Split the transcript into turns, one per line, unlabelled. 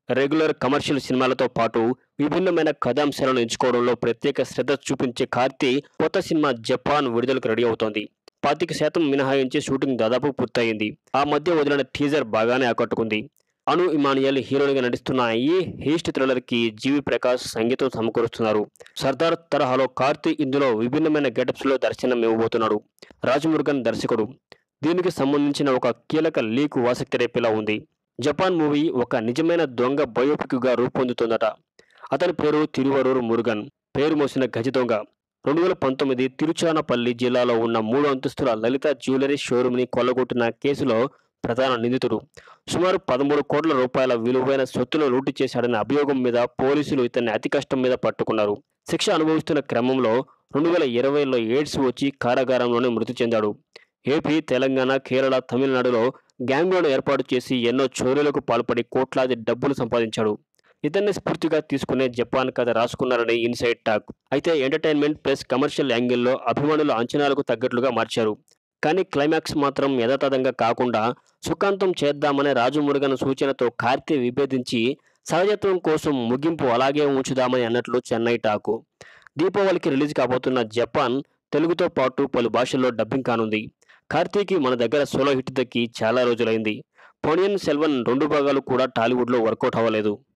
regular commercial సినిమాలతో పాటు విభిన్నమైన కథాంశాలను ఎంచుకోవడంలో ప్రత్యేక శ్రద్ధ చూపించే కార్తీ కొత్త సినిమా జపాన్ విడుదలకు రెడీ అవుతోంది పాతిక శాతం మినహాయించి షూటింగ్ దాదాపు పూర్తయింది ఆ మధ్య వదిలిన టీజర్ బాగానే ఆకట్టుకుంది అను ఇమానియల్ హీరోయిన్గా నటిస్తున్న ఈ హీస్ట్ థ్రిల్లర్ కి జీవి ప్రకాష్ సంగీతం సమకూరుస్తున్నారు సర్దార్ తరహాలో కార్తీ ఇందులో విభిన్నమైన గెటప్స్ లో దర్శనం ఇవ్వబోతున్నాడు రాజమురుగన్ దర్శకుడు దీనికి సంబంధించిన ఒక కీలక లీకు ఆసక్తి రేపేలా ఉంది జపాన్ మూవీ ఒక నిజమైన దొంగ బయోపిక్ గా రూపొందుతోందట అతని పేరు తిరువరూరు మురుగన్ పేరు మోసిన గజ దొంగ రెండు వేల పంతొమ్మిది తిరుచానపల్లి జిల్లాలో ఉన్న మూడు అంతస్తుల లలిత జ్యువెలరీ షోరూమ్ని కొల్లగొట్టిన కేసులో ప్రధాన నిందితుడు సుమారు పదమూడు కోట్ల రూపాయల విలువైన సొత్తును లూటు చేశాడనే అభియోగం మీద పోలీసులు ఇతన్ని అతి కష్టం మీద పట్టుకున్నారు శిక్ష అనుభవిస్తున్న క్రమంలో రెండు వేల ఇరవైలో ఎయిడ్స్ వచ్చి కారాగారంలోనే మృతి చెందాడు ఏపీ తెలంగాణ కేరళ తమిళనాడులో గ్యాంగ్లను ఏర్పాటు చేసి ఎన్నో చోరీలకు పాల్పడి కోట్లాది డబ్బులు సంపాదించాడు ఇతన్ని స్ఫూర్తిగా తీసుకునే జపాన్ కథ రాసుకున్నారని ఇన్సైడ్ టాక్ అయితే ఎంటర్టైన్మెంట్ ప్లస్ కమర్షియల్ యాంగిల్లో అభిమానుల అంచనాలకు తగ్గట్లుగా మార్చారు కానీ క్లైమాక్స్ మాత్రం యథాతథంగా కాకుండా సుఖాంతం చేద్దామనే రాజమురుగన్ సూచనతో కార్తీ విభేదించి సహజత్వం కోసం ముగింపు అలాగే ఉంచుదామని అన్నట్లు చెన్నై టాకు దీపావళికి రిలీజ్ కాబోతున్న జపాన్ తెలుగుతో పాటు పలు భాషల్లో డబ్బింగ్ కానుంది కార్తీకి మన దగ్గర సోలో హిట్ దక్కి చాలా రోజులైంది పొనియన్ సెల్వన్ రెండు భాగాలు కూడా టాలీవుడ్లో వర్కౌట్ అవ్వలేదు